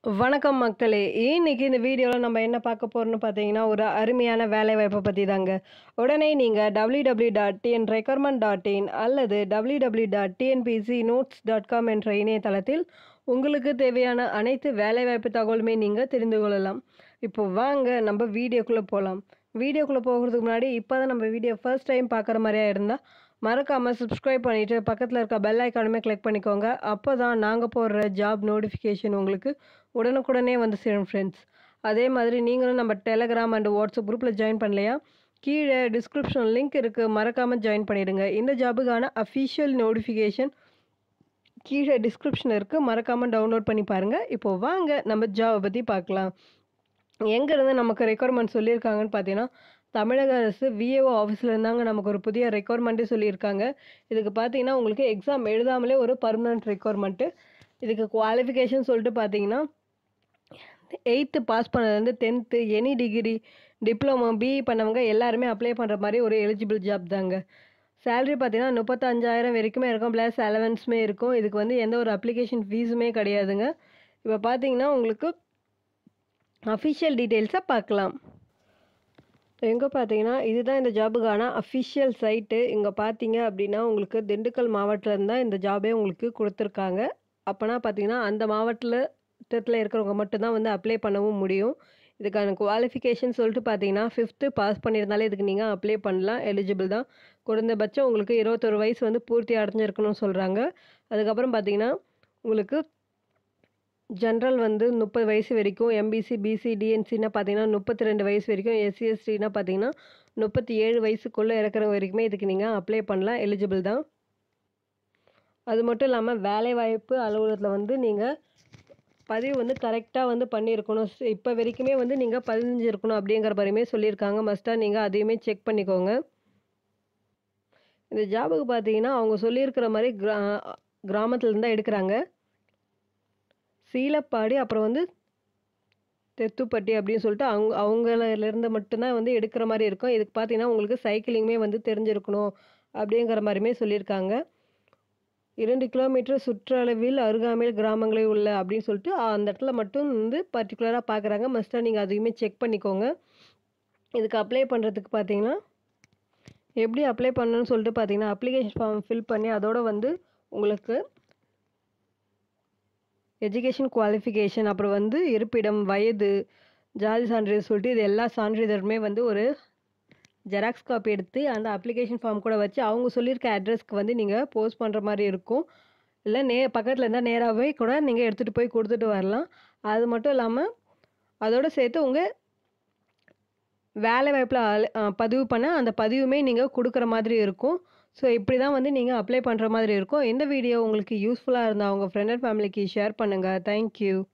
வணக்கம் மக்களே! இன்னைக்கு இந்த வீடியோல நம்ம என்ன பார்க்க போறோம்னு பார்த்தீங்கன்னா, ஒரு அருமையான வேலைவாய்ப்ப பத்தி தாங்க. உடனே நீங்க www.tnrecruitment.in அல்லது www.tnpcnotes.com என்ற இணையதளத்தில் உங்களுக்கு தேவையான அனைத்து வேலைவாய்ப்பு தகவலுமே நீங்க தெரிந்து கொள்ளலாம். இப்போ வாங்க நம்ம வீடியோக்குள்ள போலாம். வீடியோக்குள்ள போகறதுக்கு முன்னாடி இப்ப தான் நம்ம வீடியோ ஃபர்ஸ்ட் டைம் பார்க்குற மாரியா இருந்தா, மறக்காம சப்ஸ்கிரைப் பண்ணிட்டு பக்கத்துல இருக்க பெல் ஐகானுமே கிளிக் பண்ணிக்கோங்க. அப்பதான் நாங்க போடுற ஜாப் நோட்டிஃபிகேஷன் உங்களுக்கு உடனுக்குடனே வந்து சேரும் ஃப்ரெண்ட்ஸ். அதே மாதிரி நீங்களும் நம்ம டெலகிராம் அண்ட் வாட்ஸ்அப் குரூப்ல ஜாயின் பண்ணலையா? கீழ டிஸ்கிரிப்ஷன் லிங்க் இருக்கு. மறக்காம ஜாயின் பண்ணிடுங்க. இந்த ஜாபுக்கான அஃபிஷியல் நோட்டிஃபிகேஷன் கீழ டிஸ்கிரிப்ஷன் இருக்கு. மறக்காம டவுன்லோட் பண்ணி பாருங்க. இப்போ வாங்க நம்ம ஜாப பத்தி பார்க்கலாம். எங்கேருந்து நமக்கு ரெக்யர்மென்ட் சொல்லியிருக்காங்கன்னு பார்த்தீங்கன்னா, தமிழக அரசு விஏஓ ஆஃபீஸ்ல இருந்தாங்க நமக்கு ஒரு புதிய ரெக்யர்மென்ட்டே சொல்லியிருக்காங்க. இதுக்கு பார்த்தீங்கன்னா, உங்களுக்கு எக்ஸாம் எழுதாமலே ஒரு பெர்மனன்ட் ரெக்யர்மென்ட். இதுக்கு குவாலிஃபிகேஷன் சொல்லிட்டு பார்த்தீங்கன்னா, 8த் பாஸ் பண்ணதுலேருந்து 10த் எனி டிகிரி, டிப்ளமோ, பிஇ பண்ணவங்க எல்லாருமே அப்ளை பண்ற மாரி ஒரு எலிஜிபிள் ஜாப் தாங்க. சேலரி பார்த்தீங்கன்னா 35,000 வரைக்குமே இருக்கும். பிளஸ் அலவன்ஸுமே இருக்கும். இதுக்கு வந்து எந்த ஒரு அப்ளிகேஷன் ஃபீஸுமே கிடையாதுங்க. இப்ப பார்த்தீங்கன்னா, உங்களுக்கு அஃபிஷியல் டீட்டெயில்ஸ பார்க்கலாம். எங்க பார்த்தீங்கன்னா, இதுதான் இந்த ஜாபுக்கான அஃபிஷியல் சைட்டு. இங்க பார்த்தீங்க அப்டின்னா, உங்களுக்கு திண்டுக்கல் மாவட்டத்துலருந்து தான் இந்த ஜாபே உங்களுக்கு குடுத்துருக்காங்க. அப்பன்னா பார்த்தீங்கன்னா, அந்த மாவட்டத்துல இருக்கிறவங்க மட்டும் தான் வந்து அப்ளை பண்ணவும் முடியும். இதுக்கான குவாலிஃபிகேஷன் சொல்லிட்டு பார்த்தீங்கன்னா, 5த் பாஸ் பண்ணியிருந்தாலே இதுக்கு நீங்க அப்ளை பண்ணலாம். எலிஜிபிள் தான். குறைந்தபட்சம் உங்களுக்கு 21 வயசு வந்து பூர்த்தி அடைஞ்சிருக்கணும்னு சொல்றாங்க. அதுக்கப்புறம் பார்த்தீங்கன்னா, உங்களுக்கு ஜெனரல் வந்து 30 வயசு வரைக்கும், எம்பிசி, பிசி, டிஎன்சின்னா பார்த்தீங்கன்னா 32 வயசு வரைக்கும், எஸ்சி, எஸ்டின்னா பார்த்தீங்கன்னா 37 வயசுக்குள்ள இருக்கிறவங்க வரைக்குமே இதுக்கு நீங்க அப்ளை பண்ணலாம். எலிஜிபிள் தான். அது மட்டும் இல்லாம வேலைவாய்ப்பு அலுவலகத்துல வந்து நீங்க பதிவு வந்து கரெக்ட்டா வந்து பண்ணியிருக்கணும். ஸ் இப்ப வரைக்குமே வந்து நீங்க பதிஞ்சிருக்கணும் அப்டிங்கிற மாரியுமே சொல்லியிருக்காங்க. மஸ்ட்டா நீங்க அதையுமே செக் பண்ணிக்கோங்க. இந்த ஜாபுக்கு பார்த்தீங்கன்னா, அவங்க சொல்லியிருக்கிற மாரி கிரா கிராமத்துலருந்து தான் எடுக்குறாங்க. சீலப்பாடி அப்புறம் வந்து தெத்துப்பட்டி அப்டின்னு சொல்லிட்டு அவங்க அவங்கலேருந்து மட்டும் தான் வந்து எடுக்கிற மாரி இருக்கும். இதுக்கு பார்த்தீங்கன்னா, உங்களுக்கு சைக்கிளிங்குமே வந்து தெரிஞ்சிருக்கணும் அப்டிங்கிற மாரியுமே சொல்லியிருக்காங்க. 2 கிலோமீட்டர் சுற்றளவில் அருகாமையில் கிராமங்களில் உள்ள அப்டின்னு சொல்லிட்டு அந்த இடத்துல மட்டும் வந்து பர்ட்டிகுலரா பார்க்குறாங்க. மஸ்ட்டா நீங்க அதையுமே செக் பண்ணிக்கோங்க. இதுக்கு அப்ளை பண்றதுக்கு பார்த்தீங்கன்னா, எப்படி அப்ளை பண்ணணும்னு சொல்லிட்டு பார்த்தீங்கன்னா, அப்ளிகேஷன் ஃபார்ம் ஃபில் பண்ணி அதோட வந்து உங்களுக்கு எஜுகேஷன் குவாலிஃபிகேஷன், அப்புறம் வந்து இருப்பிடம், வயது, ஜாதி சான்றிதழ் சொல்லிட்டு இது எல்லா சான்றிதழுமே வந்து ஒரு ஜெராக்ஸ் காப்பி எடுத்து அந்த அப்ளிகேஷன் ஃபார்ம் கூட வச்சு அவங்க சொல்லியிருக்க அட்ரஸ்க்கு வந்து நீங்க போஸ்ட் பண்ற மாரி இருக்கும். இல்ல நே பக்கத்துல இருந்தா நேராவே கூட நீங்க எடுத்துட்டு போய் குடுத்துட்டு வரலாம். அது மட்டும் இல்லாம, அதோட சேர்த்து உங்க வேலைவாய்ப்புல அல அ பதிவு பண்ண அந்த பதிவுமே நீங்க குடுக்குற மாதிரி இருக்கும். ஸோ இப்படி தான் வந்து நீங்க அப்ளை பண்ற மாதிரி இருக்கும். இந்த வீடியோ உங்களுக்கு யூஸ்ஃபுல்லா இருந்தா உங்க ஃப்ரெண்ட் அண்ட் ஃபேமிலிக்கு ஷேர் பண்ணுங்க. Thank you.